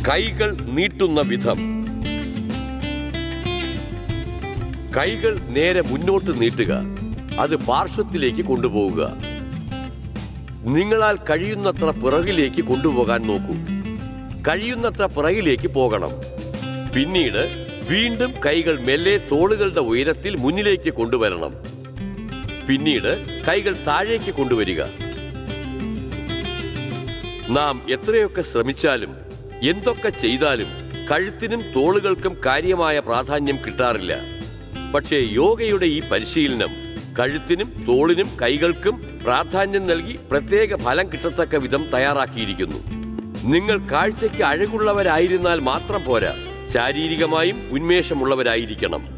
കൈകൾ നീട്ടുന്ന വിധം കൈകൾ നേരെ മുന്നോട്ട് നീട്ടുക അത് പാർശ്വത്തിലേക്ക് കൊണ്ടുപോവുക നിങ്ങളാൽ കഴിയുന്നത്ര പിറകിലേക്ക് കൊണ്ടുപോകാൻ നോക്കൂ കഴിയുന്നത്ര പിറകിലേക്ക് പോകണം പിന്നീട് വീണ്ടും കൈകൾ മെല്ലെ തോളുകളുടെ ഉയരത്തിൽ മുന്നിലേക്ക് കൊണ്ടുവരണം പിന്നീട് കൈകൾ താഴേക്ക് കൊണ്ടുവരിക നാം എത്രയൊക്കെ ശ്രമിച്ചാലും എന്തൊക്കെ ചെയ്താലും കഴുത്തിനും തോളുകൾക്കും കാര്യമായ പ്രാധാന്യം കിട്ടാറില്ല പക്ഷേ യോഗയുടെ ഈ പരിശീലനം കഴുത്തിനും തോളിനും കൈകൾക്കും പ്രാധാന്യം നൽകി പ്രത്യേക ഫലം കിട്ടത്തക്ക വിധം തയ്യാറാക്കിയിരിക്കുന്നു നിങ്ങൾ കാഴ്ചയ്ക്ക് അഴകുള്ളവരായിരുന്നാൽ മാത്രം പോരാ ശാരീരികമായും ഉന്മേഷമുള്ളവരായിരിക്കണം